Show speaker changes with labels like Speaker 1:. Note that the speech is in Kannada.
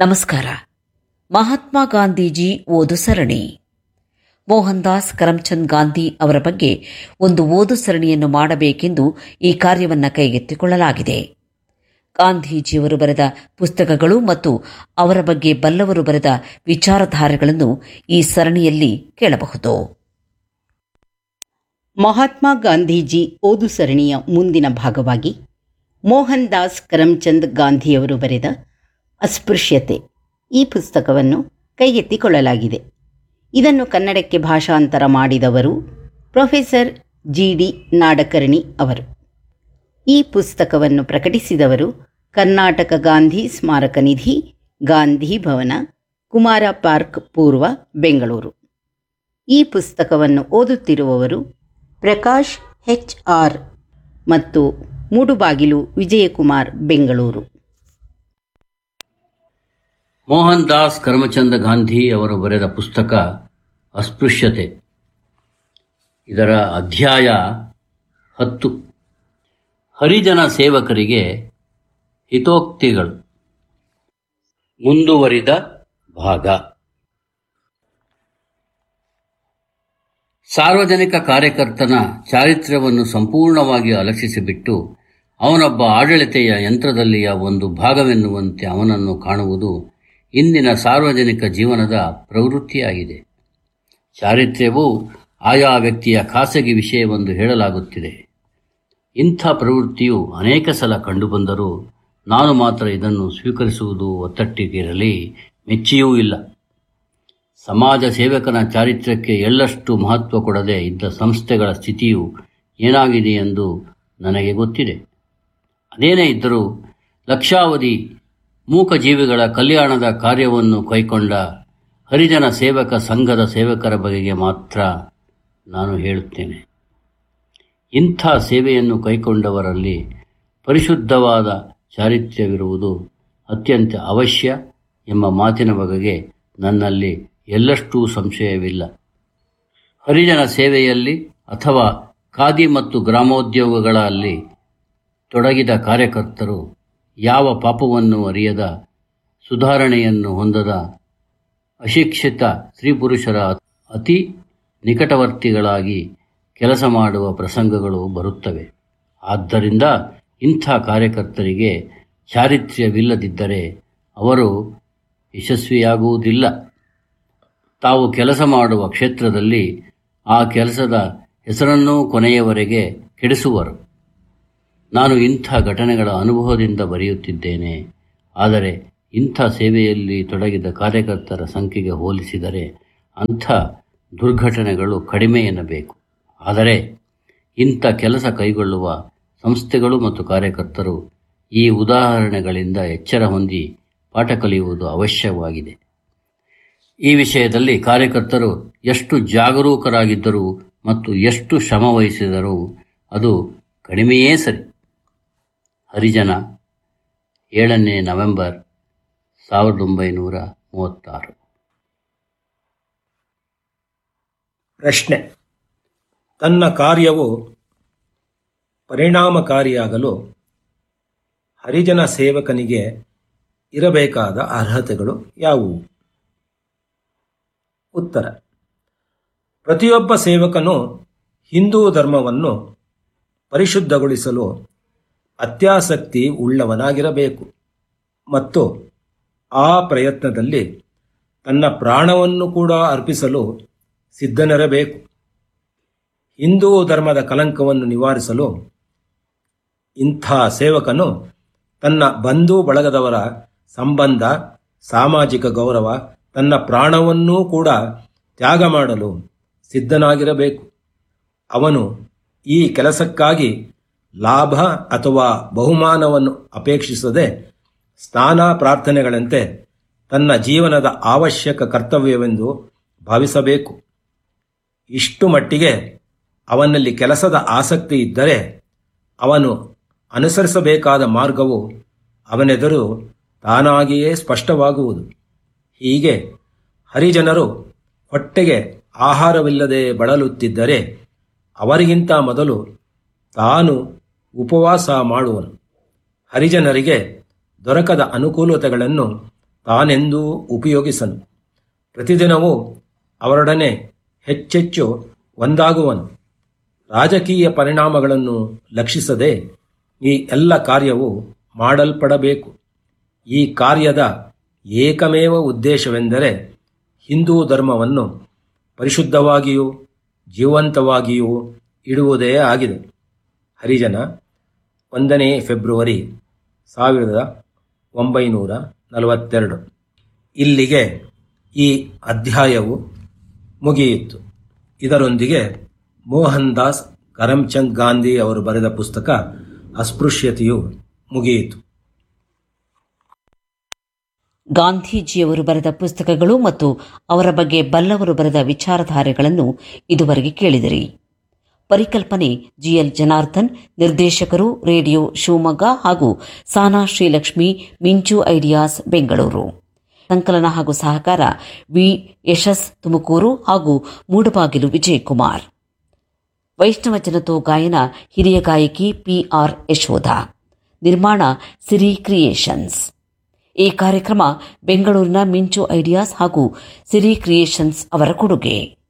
Speaker 1: ನಮಸ್ಕಾರ ಮಹಾತ್ಮ ಗಾಂಧೀಜಿ ಓದು ಸರಣಿ ಮೋಹನ್ ದಾಸ್ ಕರಮ್ಚಂದ್ ಗಾಂಧಿ ಅವರ ಬಗ್ಗೆ ಒಂದು ಓದು ಸರಣಿಯನ್ನು ಮಾಡಬೇಕೆಂದು ಈ ಕಾರ್ಯವನ್ನು ಕೈಗೆತ್ತಿಕೊಳ್ಳಲಾಗಿದೆ ಗಾಂಧೀಜಿಯವರು ಬರೆದ ಪುಸ್ತಕಗಳು ಮತ್ತು ಅವರ ಬಗ್ಗೆ ಬಲ್ಲವರು ಬರೆದ ವಿಚಾರಧಾರೆಗಳನ್ನು ಈ ಸರಣಿಯಲ್ಲಿ ಕೇಳಬಹುದು
Speaker 2: ಮಹಾತ್ಮ ಗಾಂಧೀಜಿ ಓದು ಸರಣಿಯ ಮುಂದಿನ ಭಾಗವಾಗಿ ಮೋಹನ್ ದಾಸ್ ಕರಮ್ಚಂದ್ ಗಾಂಧಿಯವರು ಬರೆದ ಅಸ್ಪೃಶ್ಯತೆ ಈ ಪುಸ್ತಕವನ್ನು ಕೈಗೆತ್ತಿಕೊಳ್ಳಲಾಗಿದೆ ಇದನ್ನು ಕನ್ನಡಕ್ಕೆ ಭಾಷಾಂತರ ಮಾಡಿದವರು ಪ್ರೊಫೆಸರ್ ಜಿ ಡಿ ನಾಡಕರ್ಣಿ ಅವರು ಈ ಪುಸ್ತಕವನ್ನು ಪ್ರಕಟಿಸಿದವರು ಕರ್ನಾಟಕ ಗಾಂಧಿ ಸ್ಮಾರಕ ನಿಧಿ ಗಾಂಧಿ ಭವನ ಕುಮಾರ ಪಾರ್ಕ್ ಪೂರ್ವ ಬೆಂಗಳೂರು ಈ ಪುಸ್ತಕವನ್ನು ಓದುತ್ತಿರುವವರು ಪ್ರಕಾಶ್ ಹೆಚ್ ಆರ್ ಮತ್ತು ಮೂಡುಬಾಗಿಲು ವಿಜಯಕುಮಾರ್ ಬೆಂಗಳೂರು
Speaker 3: ಮೋಹನ್ ದಾಸ್ ಕರಮಚಂದ ಗಾಂಧಿ ಅವರು ಬರೆದ ಪುಸ್ತಕ ಅಸ್ಪೃಶ್ಯತೆ ಇದರ ಅಧ್ಯಾಯ ಹತ್ತು ಹರಿಜನ ಸೇವಕರಿಗೆ ಹಿತೋಕ್ತಿಗಳು ಮುಂದುವರಿದ ಭಾಗ ಸಾರ್ವಜನಿಕ ಕಾರ್ಯಕರ್ತನ ಚಾರಿತ್ರ್ಯವನ್ನು ಸಂಪೂರ್ಣವಾಗಿ ಅಲಕ್ಷಿಸಿಬಿಟ್ಟು ಅವನೊಬ್ಬ ಆಡಳಿತೆಯ ಯಂತ್ರದಲ್ಲಿಯ ಒಂದು ಭಾಗವೆನ್ನುವಂತೆ ಅವನನ್ನು ಕಾಣುವುದು ಇಂದಿನ ಸಾರ್ವಜನಿಕ ಜೀವನದ ಪ್ರವೃತ್ತಿಯಾಗಿದೆ ಚಾರಿತ್ರ್ಯವು ಆಯಾ ವ್ಯಕ್ತಿಯ ಖಾಸಗಿ ವಿಷಯವೆಂದು ಹೇಳಲಾಗುತ್ತಿದೆ ಇಂಥ ಪ್ರವೃತ್ತಿಯು ಅನೇಕ ಸಲ ಕಂಡುಬಂದರೂ ನಾನು ಮಾತ್ರ ಇದನ್ನು ಸ್ವೀಕರಿಸುವುದು ಒತ್ತಟ್ಟಿಗಿರಲಿ ಮೆಚ್ಚಿಯೂ ಇಲ್ಲ ಸಮಾಜ ಸೇವಕನ ಚಾರಿತ್ರ್ಯಕ್ಕೆ ಎಳ್ಳಷ್ಟು ಮಹತ್ವ ಕೊಡದೆ ಇದ್ದ ಸಂಸ್ಥೆಗಳ ಸ್ಥಿತಿಯು ಏನಾಗಿದೆ ಎಂದು ನನಗೆ ಗೊತ್ತಿದೆ ಅದೇನೇ ಇದ್ದರೂ ಲಕ್ಷಾವಧಿ ಮೂಕಜೀವಿಗಳ ಕಲ್ಯಾಣದ ಕಾರ್ಯವನ್ನು ಕೈಕೊಂಡ ಹರಿಜನ ಸೇವಕ ಸಂಘದ ಸೇವಕರ ಬಗೆಗೆ ಮಾತ್ರ ನಾನು ಹೇಳುತ್ತೇನೆ ಇಂಥ ಸೇವೆಯನ್ನು ಕೈಕೊಂಡವರಲ್ಲಿ ಪರಿಶುದ್ಧವಾದ ಚಾರಿತ್ರ್ಯವಿರುವುದು ಅತ್ಯಂತ ಅವಶ್ಯ ಎಂಬ ಮಾತಿನ ಬಗೆಗೆ ನನ್ನಲ್ಲಿ ಎಳ್ಳಷ್ಟೂ ಸಂಶಯವಿಲ್ಲ ಹರಿಜನ ಸೇವೆಯಲ್ಲಿ ಅಥವಾ ಖಾದಿ ಮತ್ತು ಗ್ರಾಮೋದ್ಯೋಗಗಳಲ್ಲಿ ತೊಡಗಿದ ಕಾರ್ಯಕರ್ತರು ಯಾವ ಪಾಪವನ್ನು ಅರಿಯದ ಸುಧಾರಣೆಯನ್ನು ಹೊಂದದ ಅಶಿಕ್ಷಿತ ಸ್ತ್ರೀ ಪುರುಷರ ಅತಿ ನಿಕಟವರ್ತಿಗಳಾಗಿ ಕೆಲಸ ಮಾಡುವ ಪ್ರಸಂಗಗಳು ಬರುತ್ತವೆ ಆದ್ದರಿಂದ ಇಂಥ ಕಾರ್ಯಕರ್ತರಿಗೆ ಚಾರಿತ್ರ್ಯವಿಲ್ಲದಿದ್ದರೆ ಅವರು ಯಶಸ್ವಿಯಾಗುವುದಿಲ್ಲ ತಾವು ಕೆಲಸ ಮಾಡುವ ಕ್ಷೇತ್ರದಲ್ಲಿ ಆ ಕೆಲಸದ ಹೆಸರನ್ನೂ ಕೊನೆಯವರೆಗೆ ಕೆಡಿಸುವರು ನಾನು ಇಂಥ ಘಟನೆಗಳ ಅನುಭವದಿಂದ ಬರೆಯುತ್ತಿದ್ದೇನೆ ಆದರೆ ಇಂಥ ಸೇವೆಯಲ್ಲಿ ತೊಡಗಿದ ಕಾರ್ಯಕರ್ತರ ಸಂಖ್ಯೆಗೆ ಹೋಲಿಸಿದರೆ ಅಂಥ ದುರ್ಘಟನೆಗಳು ಕಡಿಮೆ ಎನ್ನಬೇಕು ಆದರೆ ಇಂಥ ಕೆಲಸ ಕೈಗೊಳ್ಳುವ ಸಂಸ್ಥೆಗಳು ಮತ್ತು ಕಾರ್ಯಕರ್ತರು ಈ ಉದಾಹರಣೆಗಳಿಂದ ಎಚ್ಚರ ಹೊಂದಿ ಪಾಠ ಕಲಿಯುವುದು ಅವಶ್ಯವಾಗಿದೆ ಈ ವಿಷಯದಲ್ಲಿ ಕಾರ್ಯಕರ್ತರು ಎಷ್ಟು ಜಾಗರೂಕರಾಗಿದ್ದರೂ ಮತ್ತು ಎಷ್ಟು ಶ್ರಮ ವಹಿಸಿದರೂ ಅದು ಕಡಿಮೆಯೇ ಸರಿ ಹರಿಜನ ಏಳನೇ ನವೆಂಬರ್ ಸಾವಿರದ ಒಂಬೈನೂರ ಮೂವತ್ತಾರು
Speaker 4: ಪ್ರಶ್ನೆ ತನ್ನ ಕಾರ್ಯವು ಪರಿಣಾಮಕಾರಿಯಾಗಲು ಹರಿಜನ ಸೇವಕನಿಗೆ ಇರಬೇಕಾದ ಅರ್ಹತೆಗಳು ಯಾವುವು ಉತ್ತರ ಪ್ರತಿಯೊಬ್ಬ ಸೇವಕನು ಹಿಂದೂ ಧರ್ಮವನ್ನು ಪರಿಶುದ್ಧಗೊಳಿಸಲು ಅತ್ಯಾಸಕ್ತಿ ಉಳ್ಳವನಾಗಿರಬೇಕು ಮತ್ತು ಆ ಪ್ರಯತ್ನದಲ್ಲಿ ತನ್ನ ಪ್ರಾಣವನ್ನು ಕೂಡ ಅರ್ಪಿಸಲು ಸಿದ್ಧನಿರಬೇಕು ಹಿಂದೂ ಧರ್ಮದ ಕಲಂಕವನ್ನು ನಿವಾರಿಸಲು ಇಂಥ ಸೇವಕನು ತನ್ನ ಬಂಧು ಬಳಗದವರ ಸಂಬಂಧ ಸಾಮಾಜಿಕ ಗೌರವ ತನ್ನ ಪ್ರಾಣವನ್ನೂ ಕೂಡ ತ್ಯಾಗ ಮಾಡಲು ಸಿದ್ಧನಾಗಿರಬೇಕು ಅವನು ಈ ಕೆಲಸಕ್ಕಾಗಿ ಲಾಭ ಅಥವಾ ಬಹುಮಾನವನ್ನು ಅಪೇಕ್ಷಿಸದೆ ಸ್ನಾನ ಪ್ರಾರ್ಥನೆಗಳಂತೆ ತನ್ನ ಜೀವನದ ಅವಶ್ಯಕ ಕರ್ತವ್ಯವೆಂದು ಭಾವಿಸಬೇಕು ಇಷ್ಟು ಮಟ್ಟಿಗೆ ಅವನಲ್ಲಿ ಕೆಲಸದ ಆಸಕ್ತಿ ಇದ್ದರೆ ಅವನು ಅನುಸರಿಸಬೇಕಾದ ಮಾರ್ಗವು ಅವನೆದುರು ತಾನಾಗಿಯೇ ಸ್ಪಷ್ಟವಾಗುವುದು ಹೀಗೆ ಹರಿಜನರು ಹೊಟ್ಟೆಗೆ ಆಹಾರವಿಲ್ಲದೆ ಬಳಲುತ್ತಿದ್ದರೆ ಅವರಿಗಿಂತ ಮೊದಲು ತಾನು ಉಪವಾಸ ಮಾಡುವನು ಹರಿಜನರಿಗೆ ದೊರಕದ ಅನುಕೂಲತೆಗಳನ್ನು ತಾನೆಂದೂ ಉಪಯೋಗಿಸನು ಪ್ರತಿದಿನವೂ ಅವರೊಡನೆ ಹೆಚ್ಚೆಚ್ಚು ಒಂದಾಗುವನು ರಾಜಕೀಯ ಪರಿಣಾಮಗಳನ್ನು ಲಕ್ಷಿಸದೆ ಈ ಎಲ್ಲ ಕಾರ್ಯವು ಮಾಡಲ್ಪಡಬೇಕು ಈ ಕಾರ್ಯದ ಏಕಮೇವ ಉದ್ದೇಶವೆಂದರೆ ಹಿಂದೂ ಧರ್ಮವನ್ನು ಪರಿಶುದ್ಧವಾಗಿಯೂ ಜೀವಂತವಾಗಿಯೂ ಇಡುವುದೇ ಆಗಿದೆ ಹರಿಜನ ಒಂದನೇ ಫೆಬ್ರವರಿ ಸಾವಿರದ ಒಂಬೈನೂರ ನಲವತ್ತೆರಡು ಇಲ್ಲಿಗೆ ಈ ಅಧ್ಯಾಯವು ಮುಗಿಯಿತು ಇದರೊಂದಿಗೆ ಮೋಹನ್ ದಾಸ್ ಕರಮ್ಚಂದ್ ಗಾಂಧಿ ಅವರು ಬರೆದ ಪುಸ್ತಕ ಅಸ್ಪೃಶ್ಯತೆಯು ಮುಗಿಯಿತು
Speaker 1: ಗಾಂಧೀಜಿಯವರು ಬರೆದ ಪುಸ್ತಕಗಳು ಮತ್ತು ಅವರ ಬಗ್ಗೆ ಬಲ್ಲವರು ಬರೆದ ವಿಚಾರಧಾರೆಗಳನ್ನು ಇದುವರೆಗೆ ಕೇಳಿದಿರಿ ಪರಿಕಲ್ಪನೆ ಜಿಎಲ್ ಜನಾರ್ದನ್ ನಿರ್ದೇಶಕರು ರೇಡಿಯೋ ಶಿವಮೊಗ್ಗ ಹಾಗೂ ಸಾನಾ ಶ್ರೀಲಕ್ಷ್ಮಿ ಮಿಂಚು ಐಡಿಯಾಸ್ ಬೆಂಗಳೂರು ಸಂಕಲನ ಹಾಗೂ ಸಹಕಾರ ವಿ ಯಶಸ್ ತುಮಕೂರು ಹಾಗೂ ಮೂಡಬಾಗಿಲು ವಿಜಯಕುಮಾರ್ ವೈಷ್ಣವ ಜನತೋ ಗಾಯನ ಹಿರಿಯ ಗಾಯಕಿ ಪಿಆರ್ ಯಶೋಧ ನಿರ್ಮಾಣ ಸಿರಿ ಕ್ರಿಯೇಷನ್ಸ್ ಈ ಕಾರ್ಯಕ್ರಮ ಬೆಂಗಳೂರಿನ ಮಿಂಚು ಐಡಿಯಾಸ್ ಹಾಗೂ ಸಿರಿ ಕ್ರಿಯೇಷನ್ಸ್ ಅವರ ಕೊಡುಗೆ